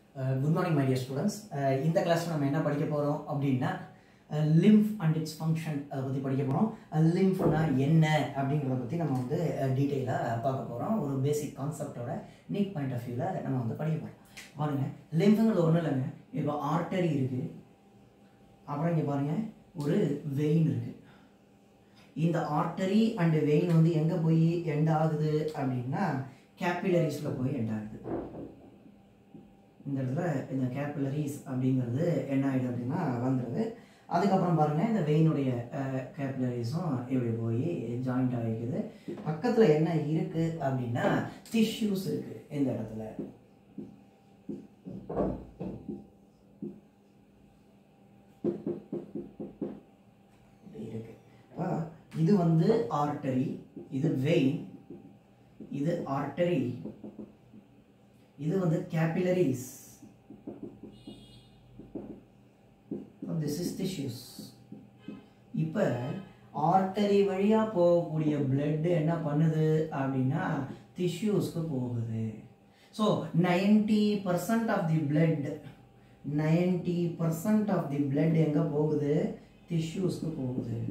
Good morning my dear students இந்த கிளாஸில் நம்ம என்ன படிக்க போகிறோம் அப்படின்னா லிம்ஃப் அண்ட் இட்ஸ் ஃபங்க்ஷன் அதை பற்றி படிக்க போகிறோம் லிம்ஃப்னா என்ன அப்படிங்கிறத பற்றி நம்ம வந்து டீட்டெயிலாக பார்க்க போகிறோம் ஒரு பேசிக் கான்செப்டோட நீட் பாயிண்ட் ஆஃப் வியூவில் நம்ம வந்து படிக்க போகிறோம் பாருங்க லிம்ஃபுங்கிறது ஒன்றும் இல்லைங்க இப்போ ஆர்டரி இருக்குது அப்புறம் இங்கே பாருங்க ஒரு வெயின் இருக்குது இந்த ஆர்டரி அண்ட் வெயின் வந்து எங்கே போய் எண்ட் ஆகுது அப்படின்னா கேபிலரிஸில் போய் எண்ட் ஆகுது இந்த இடத்துல இந்த கேபிலரிஸ் அப்படிங்கிறது என்ன ஆகிடுது அப்படின்னா வந்துடுது அதுக்கப்புறம் பாருங்க இந்த வெயினுடைய கேபிலரிஸும் இப்படி போய் ஜாயிண்ட் ஆகிக்குது பக்கத்தில் என்ன இருக்கு அப்படின்னா டிஷ்யூஸ் இருக்கு இந்த இடத்துல இப்படி இருக்கு அப்ப இது வந்து ஆர்டரி இது வெயின் இது ஆர்டரி இது வந்து கேபிலரிஸ் திஸ் இஸ் டிஷ்யூஸ் இப்போ ஆர்டரி வழியாக போகக்கூடிய பிளட் என்ன பண்ணுது அப்படின்னா டிஷ்யூஸ்க்கு போகுது so ninety percent of the blood ninety percent of the blood எங்கே போகுது டிஷ்யூஸ்க்கு போகுது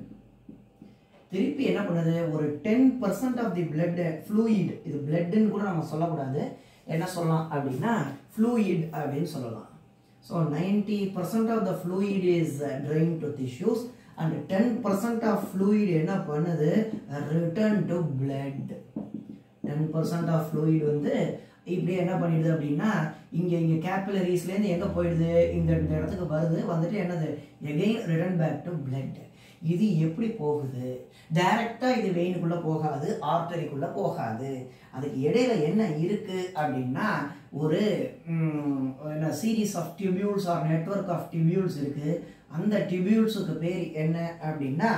திருப்பி என்ன பண்ணுது ஒரு ten percent of the blood fluid இது பிளட்னு கூட நம்ம சொல்லக்கூடாது என்ன சொல்லலாம் அப்படின்னா ஃப்ளூயிட் அப்படின்னு சொல்லலாம் so ninety percent of the fluid is drain to tissues and ten percent of fluid என்ன பண்ணுது return to blood ten percent of fluid வந்து இப்படி என்ன பண்ணிடுது அப்படின்னா இங்கே இங்கே கேபிலரிஸ்லேருந்து எங்கே போயிடுது இந்த இந்த இடத்துக்கு வருது வந்துட்டு என்னது again return back to blood இது எப்படி போகுது டைரக்டாக இது வெயினுக்குள்ளே போகாது ஆர்டரிக்குள்ளே போகாது அதுக்கு இடையில என்ன இருக்கு அப்படின்னா ஒரு என்ன series of tubules or network of tubules இருக்கு அந்த டியூபியூல்ஸுக்கு பேர் என்ன அப்படின்னா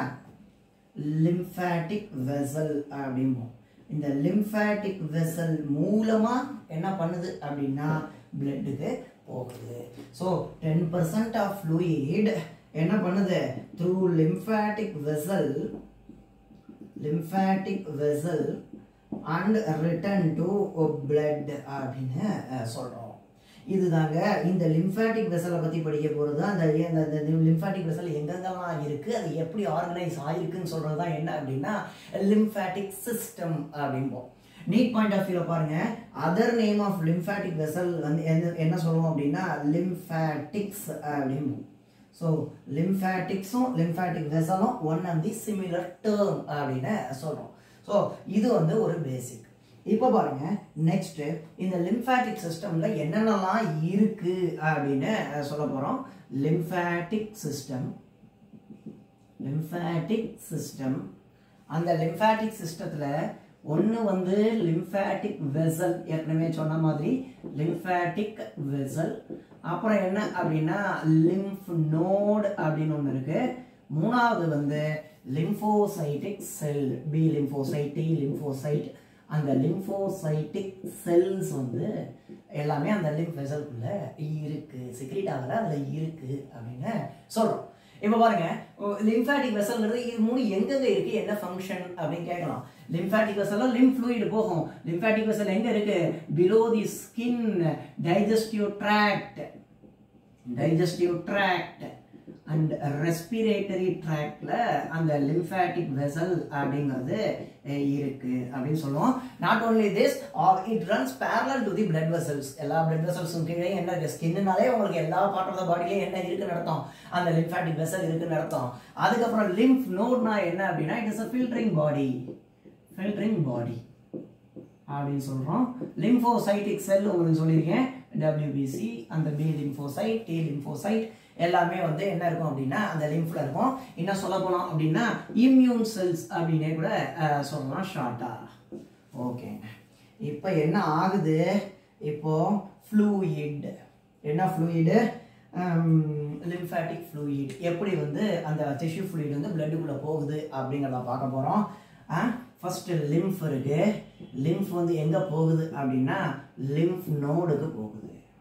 லிம்ஃபேட்டிக் வெசல் அப்படிம்போம் இந்த லிம்ஃபேட்டிக் வெசல் மூலமா என்ன பண்ணுது அப்படின்னா பிளட்டுக்கு போகுது so ten percent of fluid என்ன பண்ணுது through lymphatic vessel lymphatic vessel and return to blood அப்படின்னு சொல்கிறோம் இதுதாங்க இந்த லிம்ஃபேட்டிக் வெசலை பற்றி படிக்க போகிறது அந்த அந்த லிம்ஃபேட்டிக் வெசல் எங்கெங்கெல்லாம் இருக்குது அது எப்படி ஆர்கனைஸ் ஆகிருக்குன்னு சொல்கிறது தான் என்ன அப்படின்னா லிம்ஃபேட்டிக் சிஸ்டம் அப்படிம்போம் நீட் பாயிண்ட் ஆஃப் வியூவில் பாருங்க other name of lymphatic vessel வந்து என்ன என்ன சொல்லுவோம் அப்படின்னா லிம்ஃபேட்டிக்ஸ் அப்படிம்போம் ஸோ லிம்ஃபேட்டிக்ஸும் லிம்ஃபேட்டிக் வெசலும் one of the similar term அப்படின்னு சொல்கிறோம் ஸோ இது வந்து ஒரு பேசிக் இப்போ பாருங்க நெக்ஸ்ட் இந்த லிம்ஃபேட்டிக் சிஸ்டம்ல என்னென்னலாம் இருக்கு அப்படின்னு சொல்ல போறோம் லிம்ஃபேட்டிக் சிஸ்டம் லிம்ஃபேட்டிக் சிஸ்டம் அந்த லிம்ஃபேட்டிக் சிஸ்டத்துல ஒன்று வந்து லிம்ஃபேட்டிக் வெசல் ஏற்கனவே சொன்ன மாதிரி லிம்ஃபேட்டிக் வெசல் அப்புறம் என்ன அப்படின்னா லிம்ஃப் நோட் அப்படின்னு ஒன்று இருக்கு மூணாவது வந்து lymphocytic cell B lymphocyte T lymphocyte அந்த லிம்ஃபோசைட்டிக் செல்ஸ் வந்து எல்லாமே அந்த லிம்ஃப் வெசல்குள்ள இருக்கு செக்ரேட் ஆகல அதில் இருக்கு அப்படின்னு சொல்கிறோம் இப்போ பாருங்க லிம்ஃபேட்டிக் வெசல்ங்கிறது இது மூணு எங்கெங்க இருக்கு என்ன ஃபங்க்ஷன் அப்படின்னு கேட்கலாம் லிம்ஃபேட்டிக் வெசல்ல லிம் ஃப்ளூயிட் போகும் லிம்ஃபேட்டிக் வெசல் எங்க இருக்கு below the skin digestive tract digestive tract and respiratory ட்ராக்ல அந்த லிம்ஃபேட்டிக் வெசல் அப்படிங்கிறது இருக்கு அப்படின்னு சொல்லுவோம் not only this it runs parallel to the blood vessels எல்லா பிளட் வெசல்ஸும் கீழே என்ன இருக்கு ஸ்கின்னாலே உங்களுக்கு எல்லா பார்ட் ஆஃப் த பாடியிலையும் என்ன இருக்குன்னு அர்த்தம் அந்த லிம்ஃபேட்டிக் வெசல் இருக்குன்னு அர்த்தம் அதுக்கப்புறம் லிம்ஃப் நோட்னா என்ன அப்படின்னா it is a filtering body filtering body அப்படின்னு சொல்றோம் லிம்ஃபோசைட்டிக் செல் உங்களுக்கு சொல்லியிருக்கேன் டபிள்யூபிசி அந்த பி லிம்ஃபோசைட் டி லிம்ஃபோசைட் எல்லாமே வந்து என்ன இருக்கும் அப்படின்னா அந்த லிம்ஃப்ல இருக்கும் என்ன சொல்ல போனோம் அப்படின்னா இம்யூன் செல்ஸ் அப்படின்னே கூட சொல்லலாம் ஷார்ட்டா ஓகேங்க இப்போ என்ன ஆகுது இப்போ ஃப்ளூயிட் என்ன ஃப்ளூயிடு லிம்ஃபேட்டிக் ஃப்ளூயிட் எப்படி வந்து அந்த டிஷ்யூ ஃப்ளூயிட் வந்து பிளட்டுக்குள்ளே போகுது அப்படிங்கிறத பார்க்க போகிறோம் ஃபர்ஸ்ட் லிம்ஃப் இருக்கு லிம்ஃப் வந்து எங்கே போகுது அப்படின்னா லிம்ஃப் நோடுக்கு போகுது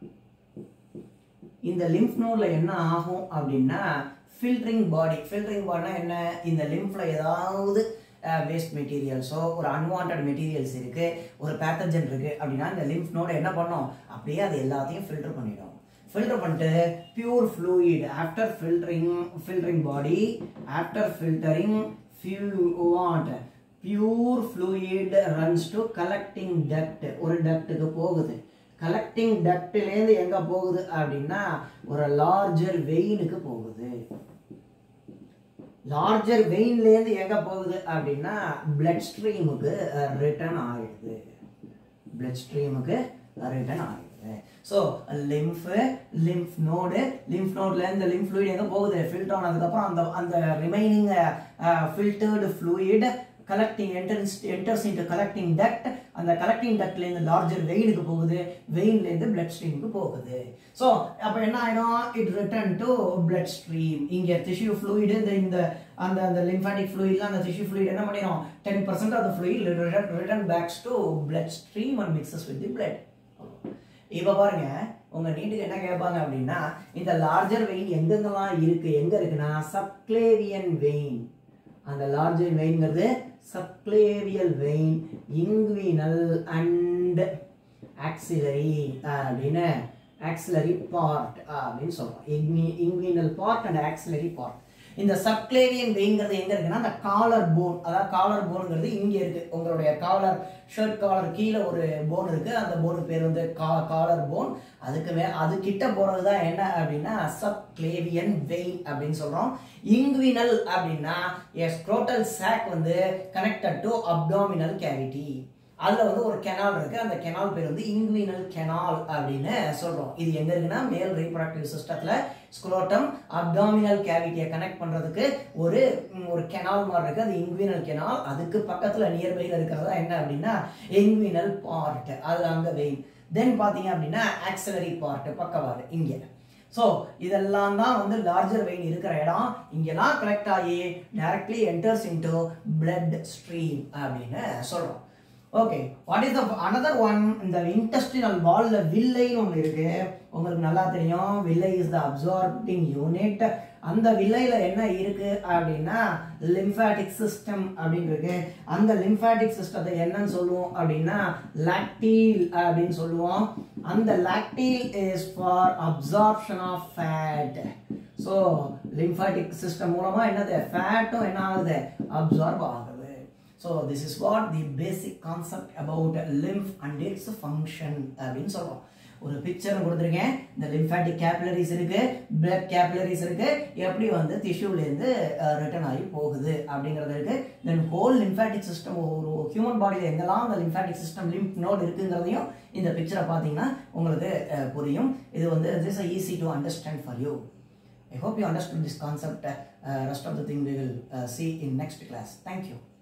இந்த லிம்ஃப் நோட்ல என்ன ஆகும் அப்படின்னா ஃபில்டரிங் பாடி ஃபில்டரிங் பாடினா என்ன இந்த லிம்ஃப்ல ஏதாவது வேஸ்ட் மெட்டீரியல்ஸோ ஒரு அன்வான்ட் மெட்டீரியல்ஸ் இருக்கு ஒரு பேத்தஜன் இருக்கு அப்படின்னா இந்த லிம்ஃப் நோடு என்ன பண்ணும் அப்படியே அது எல்லாத்தையும் ஃபில்டர் பண்ணிடும் ஃபில்டர் பண்ணிட்டு pure fluid after filtering filtering body after filtering few what pure fluid runs to collecting duct ஒரு டக்ட்டுக்கு போகுது கலெக்டிங் டக்ட்லேருந்து எங்கே போகுது அப்படின்னா ஒரு லார்ஜர் வெயினுக்கு போகுது லார்ஜர் வெயின்லேருந்து எங்கே போகுது அப்படின்னா பிளட் ஸ்ட்ரீமுக்கு ரிட்டர்ன் ஆகிடுது பிளட் ஸ்ட்ரீமுக்கு ரிட்டர்ன் ஆகிடுது so lymph lymph node lymph நோட்லேருந்து லிம்ஃப் ஃப்ளூயிட் எங்கே போகுது ஃபில்டர் ஆனதுக்கப்புறம் அந்த அந்த remaining filtered fluid collecting enters enters into collecting duct அந்த கலெக்டிங் டக்ட்லேருந்து லார்ஜர் வெயினுக்கு போகுது வெயின்லேருந்து பிளட் ஸ்ட்ரீமுக்கு போகுது ஸோ அப்போ என்ன ஆகிடும் it return to blood stream இங்கே டிஷ்யூ ஃப்ளூயிடு இந்த இந்த அந்த அந்த லிம்ஃபாட்டிக் ஃப்ளூயிட்லாம் அந்த டிஷ்யூ ஃப்ளூயிட் என்ன பண்ணிடும் ten percent of the fluid return backs to blood stream and mixes with the blood இப்போ பாருங்க உங்க நீட்டுக்கு என்ன கேட்பாங்க அப்படின்னா இந்த லார்ஜர் வெயின் எங்கெங்கெல்லாம் இருக்கு எங்க இருக்குன்னா சப்க்ளேவியன் வெயின் அந்த லார்ஜர் வெயின்ங்கிறது subclavial vein inguinal and axillary அப்படின்னு ஆக்சிலரி பார்ட் அப்படின்னு சொல்றோம் இங்வி inguinal part and axillary part இந்த சப்க்ளேவியன் வெயின்ங்கிறது எங்க இருக்குன்னா அந்த காலர் போன் அதாவது காலர் போனுங்கிறது இங்க இருக்கு உங்களுடைய காலர் ஷர்ட் காலர் கீழே ஒரு போன் இருக்கு அந்த போனுக்கு பேர் வந்து கா காலர் போன் அதுக்கு மே அது கிட்ட போறது தான் என்ன அப்படின்னா சப்க்ளேவியன் வெயின் அப்படின்னு சொல்றோம் இங்குவினல் அப்படின்னா ஸ்க்ரோட்டல் சாக் வந்து கனெக்டட் டு அப்டாமினல் கேவிட்டி அதுல வந்து ஒரு கெனால் இருக்கு அந்த கெனால் பேர் வந்து இங்குவினல் கெனால் அப்படின்னு சொல்றோம் இது எங்க இருக்குன்னா மேல் ரீப்ரடக்டிவ் சிஸ்டத்துல ஸ்க்ரோட்டம் அப்டாமினல் கேவிட்டியை கனெக்ட் பண்றதுக்கு ஒரு ஒரு கெனால் மாதிரி இருக்கு அது இங்குவினல் கெனால் அதுக்கு பக்கத்துல நியர்பைல இருக்கிறதா என்ன அப்படின்னா இங்குவினல் பார்ட் அதுல அங்க வெயின் தென் பாத்தீங்க அப்படின்னா ஆக்சிலரி பார்ட் பக்கவாடு இங்க ஸோ இதெல்லாம் தான் வந்து லார்ஜர் வெயின் இருக்கிற இடம் இங்கெல்லாம் கலெக்ட் ஆகி directly enters into blood stream அப்படின்னு சொல்றோம் okay what is the another one இந்த இன்டெஸ்டினல் வால்ல வில்லைன்னு ஒன்று இருக்கு உங்களுக்கு நல்லா தெரியும் வில்லை இஸ் த அப்சார்பிங் யூனிட் அந்த வில்லையில என்ன இருக்கு அப்படின்னா லிம்ஃபாட்டிக் சிஸ்டம் அப்படின்னு இருக்கு அந்த லிம்ஃபாட்டிக் சிஸ்டத்தை என்னன்னு சொல்லுவோம் அப்படின்னா லாக்டீல் அப்படின்னு சொல்லுவோம் அந்த lacteal is for absorption of fat so lymphatic system மூலமா என்னது ஃபேட்டும் என்ன ஆகுது அப்சார்ப் ஆகுது so this is what the basic concept about lymph and its function அப்படின்னு சொல்றோம் ஒரு பிக்சர் கொடுத்துருக்கேன் இந்த லிம்ஃபாட்டிக் கேபிலரிஸ் இருக்கு பிளட் கேபிலரிஸ் இருக்கு எப்படி வந்து டிஷ்யூலேருந்து ரிட்டர்ன் ஆகி போகுது அப்படிங்கிறது இருக்கு தென் ஹோல் லிம்ஃபாட்டிக் சிஸ்டம் ஒரு ஹியூமன் பாடியில் எங்கெல்லாம் அந்த லிம்ஃபாட்டிக் சிஸ்டம் லிம்ப் நோட் இருக்குங்கிறதையும் இந்த பிக்சரை பார்த்தீங்கன்னா உங்களுக்கு புரியும் இது வந்து this easy to understand for you I hope you understood this concept. Uh, rest of the thing we will uh, see in next class. Thank you.